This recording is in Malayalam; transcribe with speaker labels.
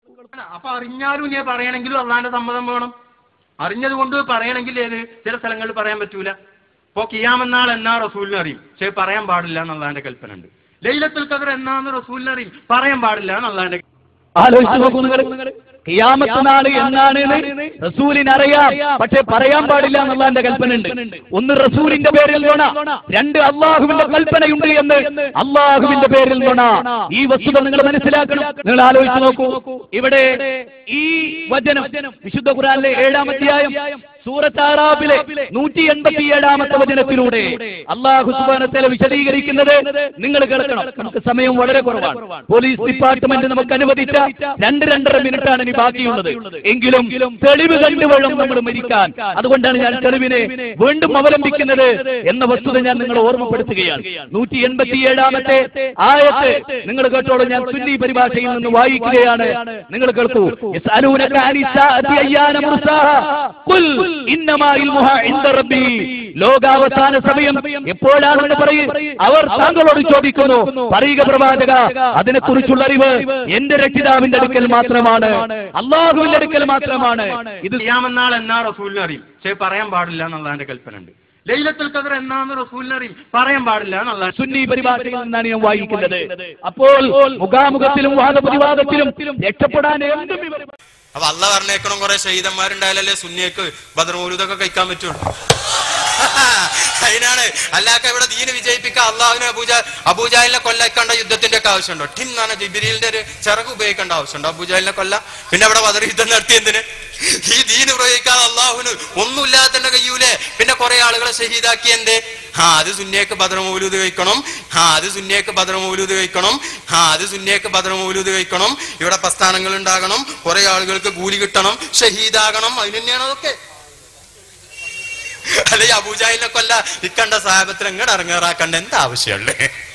Speaker 1: അപ്പൊ അറിഞ്ഞാലും ഇനി പറയണമെങ്കിലും അള്ളാന്റെ സമ്മതം വേണം അറിഞ്ഞത് കൊണ്ട് പറയണമെങ്കിൽ ഏത് ചില സ്ഥലങ്ങളിൽ പറയാൻ പറ്റൂല ഇപ്പൊ കിയാമെന്നാൾ എന്നാ റസൂലിനെ അറിയും പക്ഷെ പറയാൻ പാടില്ല എന്നുള്ളതിന്റെ കൽപ്പന ഉണ്ട് ലൈലത്തുൽ ഖദർ എന്നാന്ന് റസൂലിനെ അറിയും പറയാൻ പാടില്ല എന്നുള്ളതിന്റെ
Speaker 2: ആലോചിച്ച് നോക്കൂ നിങ്ങൾ കിയാമത്ത് നാള് എന്നാണ് റസൂലിന് അറിയാം പക്ഷെ പറയാൻ പാടില്ല എന്നുള്ളതിന്റെ കൽപ്പന ഉണ്ട് ഒന്ന് റസൂലിന്റെ പേരിൽ നുണ രണ്ട് അള്ളാഹുവിന്റെ കൽപ്പനയുണ്ട് എന്ന് അള്ളാഹുവിന്റെ പേരിൽ നുണ ഈ വസ്തുത നിങ്ങൾ മനസ്സിലാക്കണം നിങ്ങൾ ആലോചിച്ച് നോക്കൂ ഇവിടെ ഈ വചനം വിശുദ്ധ ഖുറാനിലെ ഏഴാം അധ്യായം സൂറത്ത് ആറാബിലെ നൂറ്റി എൺപത്തി ഏഴാമത്തെ വചനത്തിലൂടെ അള്ളാഹു സുബാനത്തെ വിശദീകരിക്കുന്നത് നിങ്ങൾ കേൾക്കണം നമുക്ക് സമയം വളരെ കുറവാണ് പോലീസ് ഡിപ്പാർട്ട്മെന്റ് നമുക്ക് അനുവദിച്ച രണ്ട് രണ്ടര മിനിറ്റ് ആണ് ഇനി ബാക്കിയുള്ളത് എങ്കിലും തെളിവ് കണ്ടുവേണം നമ്മൾ മരിക്കാൻ അതുകൊണ്ടാണ് ഞാൻ തെളിവിനെ വീണ്ടും അവലംബിക്കുന്നത് എന്ന വസ്തുത ഞാൻ നിങ്ങളെ ഓർമ്മപ്പെടുത്തുകയാണ് നൂറ്റി എൺപത്തി ഏഴാമത്തെ ആയത്ത് നിങ്ങൾ കേട്ടോളൂ ഞാൻ സുന്നി പരിഭാഷയിൽ നിന്ന് വായിക്കുകയാണ് നിങ്ങൾ കേൾക്കൂ യസ്അലൂനക അനി സാഅതി അയ്യാന മുർസാഹ ഖുൽ ഇന്നമാ ഇൽമുഹ ഇൻദ റബ്ബി ലോകാവസാന സമയം എപ്പോഴാണെന്ന് പറയും അവർ താങ്കളോട് ചോദിക്കുന്നു പറയുക പ്രവാചക അതിനെക്കുറിച്ചുള്ള അറിവ് എന്റെ രക്ഷിതാവിന്റെ അടുക്കൽ മാത്രമാണ് അള്ളാഹുവിന്റെ അടുക്കൽ മാത്രമാണ് ഇത്
Speaker 1: കിയാമെന്നാൾ എന്നാ റസൂലിനെ അറിയും പക്ഷെ പറയാൻ പാടില്ല എന്നുള്ളതിന്റെ കൽപ്പന ഉണ്ട് ലൈലത്തുൽ ഖദർ എന്നാന്ന് റസൂലിനെ അറിയും പറയാൻ പാടില്ല എന്നുള്ള
Speaker 2: സുന്നി പരിഭാഷയിൽ നിന്നാണ് ഞാൻ വായിക്കുന്നത് അപ്പോൾ മുഖാമുഖത്തിലും വാദപ്രതിവാദത്തിലും രക്ഷപ്പെടാൻ എന്തും ഇവർ
Speaker 1: അപ്പൊ അല്ല പറഞ്ഞേക്കണം കുറെ ഷഹീദന്മാരുണ്ടായാലല്ലേ സുന്നിയക്ക് ബദർമൂലുതൊക്കെ കഴിക്കാൻ പറ്റുള്ളൂ അതിനാണ് അല്ലാക്ക ഇവിടെ ദീന് വിജയിപ്പിക്കാൻ അള്ളാഹുവിനെ അബൂജ അബൂജാലിനെ കൊല്ലക്കേണ്ട യുദ്ധത്തിന്റെ ഒക്കെ ആവശ്യമുണ്ടോ ടിം എന്നാണ് ജിബിരിലിന്റെ ഒരു ചിറക് ഉപയോഗിക്കേണ്ട ആവശ്യമുണ്ടോ അബൂജാലിനെ കൊല്ല പിന്നെ അവിടെ ബദർ യുദ്ധം നടത്തി എന്തിന് ഈ ദീന് പ്രയോഗിക്കാതെ അള്ളാഹുവിന് ഒന്നുമില്ലാതെ തന്നെ കഴിയൂലേ പിന്നെ കുറെ ആളുകളെ ഷഹീദാക്കി എന്തേ ആ അത് സുന്നിയക്ക് ബദർമൂലൂത് കഴിക്കണം ആ അത് സുന്നിയക്ക് ബദർമൂലൂത് കഴിക്കണം ആ അത് സുന്നിയക്ക് ബദർമൂലൂത് കഴിക്കണം ഇവിടെ പ്രസ്ഥാനങ്ങൾ ഉണ്ടാകണം കുറെ ആളുകൾക്ക് കൂലി കിട്ടണം ഷഹീദാകണം അതിന് തന്നെയാണ് അതൊക്കെ അല്ലെ അബൂജാഹിലിനെ കൊല്ല ഇക്കണ്ട സാഹബത്തിന് അങ്ങോട്ട് ഇറങ്ങാറാക്കണ്ട എന്താ ആവശ്യമുള്ളേ